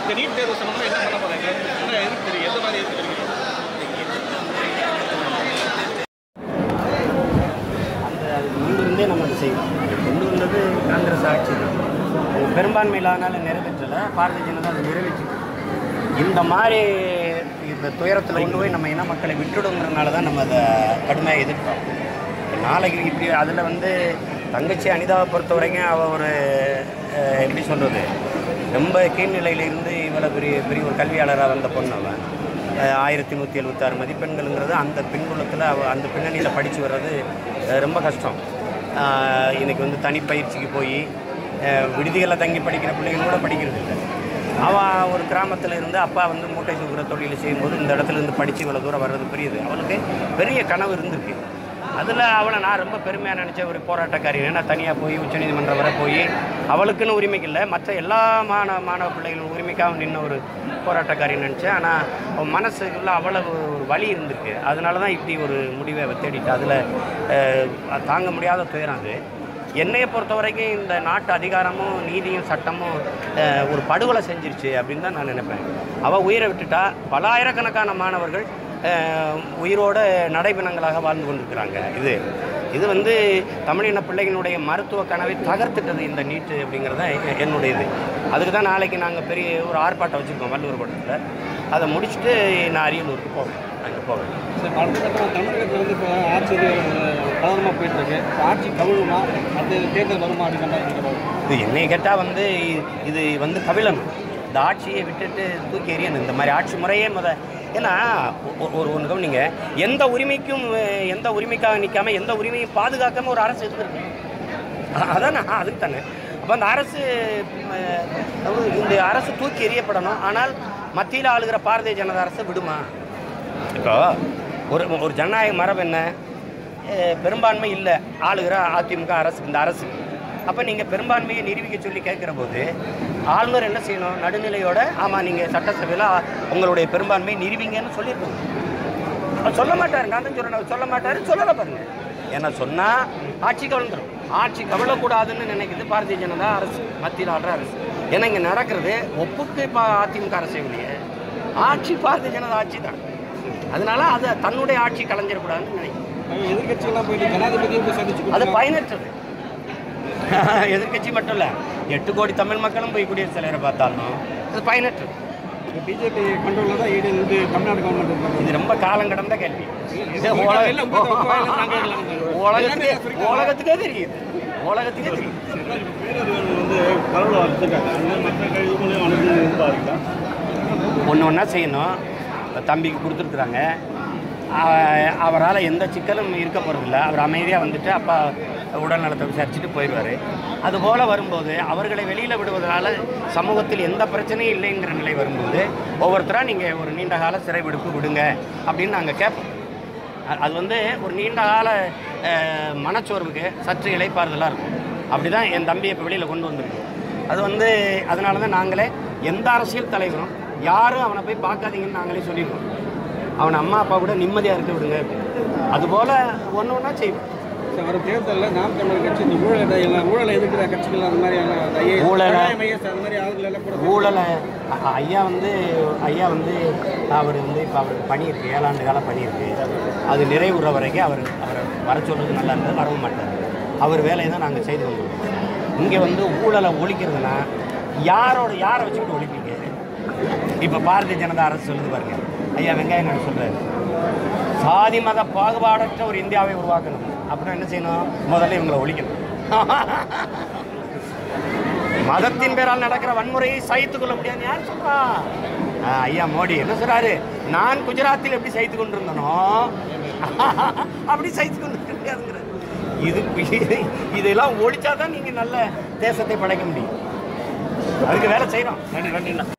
இந்த நீட் தேர்வு சம்பந்தமா என்ன பண்ண போறாங்க என்ன எதுக்கு தெரியும் எந்த மாதிரி எதுக்கு தெரியும் அந்த அதுக்கு முன்பிருந்தே நம்ம அதை செய்வோம் கொண்டு வந்தது காங்கிரஸ் ஆட்சி தான் அது பெரும்பான்மை இல்லாதனால நிறைவேற்றலை பாரதிய ஜனதா அதை நிறைவேற்றி இந்த மாதிரி இந்த துயரத்தில் கொண்டு போய் நம்ம இன மக்களை விட்டுடுங்கிறதுனால தான் நம்ம அதை கடுமையாக எதிர்க்கிறோம் நாளைக்கு இப்படி அதில் வந்து தங்கச்சி அனிதாவை பொறுத்த வரைக்கும் அவள் ஒரு அஹ், எப்படி சொல்கிறது ரொம்ப கீழ்நிலையில இருந்து இவ்வளோ பெரிய பெரிய ஒரு கல்வியாளராக வந்த பொண்ணு அவன் அஹ், ஆயிரத்தி நூற்றி எழுபத்தாறு மதிப்பெண்களுங்கிறது அந்த பின்புலத்தில் அவ அந்த பின்னணியில் படித்து வர்றது அஹ், ரொம்ப கஷ்டம் ஆஹ், இன்னைக்கு வந்து தனிப்பயிற்சிக்கு போய் விடுதிகளில் தங்கி படிக்கிற பிள்ளைகள் கூட படிக்கிறது இல்லை அவன் ஒரு கிராமத்தில் இருந்து அப்பா வந்து மூட்டை தூக்குற தொழில் செய்யும்போது இந்த இடத்துல இருந்து படித்து இவ்வளோ தூரம் வர்றது பெரியது அவளுக்கு பெரிய கனவு இருந்திருக்கு அதில் அவளை நான் ரொம்ப பெருமையாக நினச்ச ஒரு போராட்டக்காரி நான் தனியாக போய் உச்சநீதிமன்றம் வரை போய் அவளுக்குன்னு உரிமைக்கு இல்லை மற்ற எல்லா மாணவ மாணவ பிள்ளைகளும் உரிமைக்காக நின்ன ஒரு போராட்டக்காரி நினச்சேன் ஆனால் அவன் மனசுக்குள்ள அவ்வளவு ஒரு வலி இருந்திருக்கு அதனால தான் இப்படி ஒரு முடிவை அவ தேடிட்டா அதில் தாங்க முடியாத துயரம் அது என்னையை பொறுத்த வரைக்கும் இந்த நாட்டு அதிகாரமும் நீதியும் சட்டமும் அஹ், ஒரு படுகொலை செஞ்சிருச்சு அப்படின்னு தான் நான் நினைப்பேன் அவள் உயிரை விட்டுட்டா பலாயிரக்கணக்கான மாணவர்கள் அஹ், உயிரோட நடைபெணங்களாக வாழ்ந்து கொண்டிருக்கிறாங்க இது இது வந்து தமிழின பிள்ளைகளுடைய மருத்துவ கனவை தகர்த்துட்டது இந்த நீட்டு அப்படிங்கிறது தான் எ- என்னுடைய இது அதுக்கு தான் நாளைக்கு நாங்கள் பெரிய ஒரு ஆர்ப்பாட்டம் வச்சுருக்கோம் வள்ளுவர் கோட்டத்தில் அதை முடிச்சுட்டு நான் அரியலூருக்கு போவேன் அங்கே போவேன் சார் அடுத்த கட்டமாக தமிழகத்தில் வந்து இப்போ ஆட்சி கலவரமாக போயிட்டு இருக்கு இப்போ ஆட்சி கவிழுமா அடுத்த தேர்தல் வருமா அப்படின்ற மாதிரி நீங்கள் இது என்னை கேட்டால் வந்து இது வந்து கவிழணும் இந்த ஆட்சியை விட்டுட்டு தூக்கி எறியணும் இந்த மாதிரி ஆட்சி முறையே முத ஏன்னா ஒ- ஒரு ஒன்று கவனிங்க எந்த உரிமைக்கும் அஹ், எந்த உரிமைக்காக நிற்காம எந்த உரிமையும் பாதுகாக்காம ஒரு அரசு இருந்திருக்கு அ- அதான் நான் அதுக்கு தானே அப்போ அந்த அரசு அஹ், அதாவது இந்த அரசு தூக்கி எறியப்படணும் ஆனால் மத்தியில் ஆளுகிற பாரதிய ஜனதா அரசு விடுமா இப்போ ஒரு ஒரு ஜனநாயக மரபு என்ன அஹ் பெரும்பான்மை இல்லை ஆளுகிற அதிமுக அரசு இந்த அரசு அப்போ நீங்கள் பெரும்பான்மையை நிரூபிக்க சொல்லி கேட்குற போது ஆளுநர் என்ன செய்யணும் நடுநிலையோட ஆமாம் நீங்கள் சட்டசபையில் உங்களுடைய பெரும்பான்மையை நிரூபிங்கன்னு சொல்லியிருக்கணும் அவர் சொல்ல மாட்டார் நான் தான் சொல்கிறேன் சொல்ல மாட்டார் சொல்லலை பாருங்க ஏன்னா சொன்னால் ஆட்சி கவிழ்ந்துடும் ஆட்சி கவிழக்கூடாதுன்னு நினைக்குது பாரதிய ஜனதா அரசு மத்தியில் ஆடுற அரசு ஏன்னா இங்கே நடக்கிறது ஒப்புக்கு இப்போ அதிமுக அரசே இல்லையே ஆட்சி பாரதிய ஜனதா ஆட்சி தான் அதனால அது தன்னுடைய ஆட்சி கலைஞ்சிடக்கூடாதுன்னு நினைக்கிறேன் எதிர்கட்சியெல்லாம் போயிட்டு ஜனாதிபதியும் போய் சந்திச்சு அது பயனற்றது எதிர்க்கட்சி மட்டும் இல்லை எட்டு கோடி தமிழ் மக்களும் போய் குடியரசுத் தலைவரை பார்த்தாலும் அது பயனற்றது பிஜேபி கண்ட்ரோலில் தான் ஈடு வந்து தமிழ்நாடு கவர்மெண்ட் இருக்காங்க இது ரொம்ப காலம் கடந்த கேள்வி இது இல்ல, உலக- இல்ல, உங்க- உங்க வாயில நாங்க இல்ல. உலகத்துக்கே உலகத்துக்கே தெரியுது உலகத்துக்கே தெரியுது வந்து பரவலாக வச்சுருக்காங்க அந்த மாதிரி மற்ற கல்விகளையும் அனுப்பி எதிர்பார்க்கலாம் ஒன்று ஒன்றா செய்யணும் தம்பிக்கு கொடுத்துருக்குறாங்க அவரால் எந்த சிக்கலும் இருக்க போகிறதில்ல அவர் அமைதியாக வந்துட்டு அப்பா உடல் நலத்தை விசாரிச்சுட்டு போயிடுவார் அதுபோல் வரும்போது அவர்களை வெளியில் விடுவதனால சமூகத்தில் எந்த பிரச்சனையும் இல்லைங்கிற நிலை வரும்போது ஒவ்வொருத்தராக நீங்கள் ஒரு நீண்ட கால சிறை விடுப்பு விடுங்க அப்படின்னு நாங்கள் கேட்போம் அ- அது வந்து ஒரு நீண்ட கால அஹ், மனச்சோர்வுக்கு சற்று இளைப்பாறுதலாக இருக்கும் அப்படி தான் என் தம்பியை இப்போ வெளியில் கொண்டு வந்திருக்கு அது வந்து அதனால தான் நாங்களே எந்த அரசியல் தலைவரும் யாரும் அவனை போய் பார்க்காதீங்கன்னு நாங்களே சொல்லியிருக்கோம் அவனை அம்மா அப்பா கூட நிம்மதியாக இருக்க விடுங்க அதுபோல் ஒன்று ஒன்றா செய்வோம் சார் வரும் தேர்தலில் நாம் தமிழர் கட்சி இந்த ஊழலை எல்லாம் ஊழலை எதிர்க்கிற கட்சிகள் அந்த மாதிரியான ஐஏஎஸ், ஊழலை- ஐஏஎஸ் அந்த மாதிரி ஆளுகள் எல்லாம் கூட ஊழலை அ- அ- ஐயா வந்து ஐயா வந்து அவர் வந்து இப்போ அவருக்கு பணி இருக்குது ஏழாண்டு காலம் பணி இருக்குது அது நிறைவுற வரைக்கும் அவர் அவரை வர சொல்கிறது நல்லா இருந்தது வரவும் மாட்டார் அவர் வேலையை தான் நாங்கள் செய்து கொண்டிருக்கோம் இங்கே வந்து ஊழலை ஒழிக்கிறதுனா யாரோட யாரை வச்சுக்கிட்டு ஒழிப்பீங்க இப்போ பாரதிய ஜனதா அரசு சொல்லுது பாருங்க ஐயா வெங்காயம் நான் சொல்கிறாரு சாதி மத பாகுபாடற்ற ஒரு இந்தியாவை உருவாக்கணும் அப்படின்னா என்ன செய்யணும் முதல்ல இவங்களை ஒழிக்கணும் மதத்தின் பேரால் நடக்கிற வன்முறையை சகித்துக் கொள்ள முடியாது யார் சொல்றா ஆ, ஐயா மோடி என்ன சொல்றாரு நான் குஜராத்தில் எப்படி சகித்து கொண்டிருந்தனோ அப்படி சகித்து கொண்டு இருக்க முடியாதுங்கிற இது இதெல்லாம் ஒழிச்சாதான் நீங்க நல்ல தேசத்தை படைக்க முடியும் அதுக்கு வேலை செய்யறோம் நன்றி நன்றி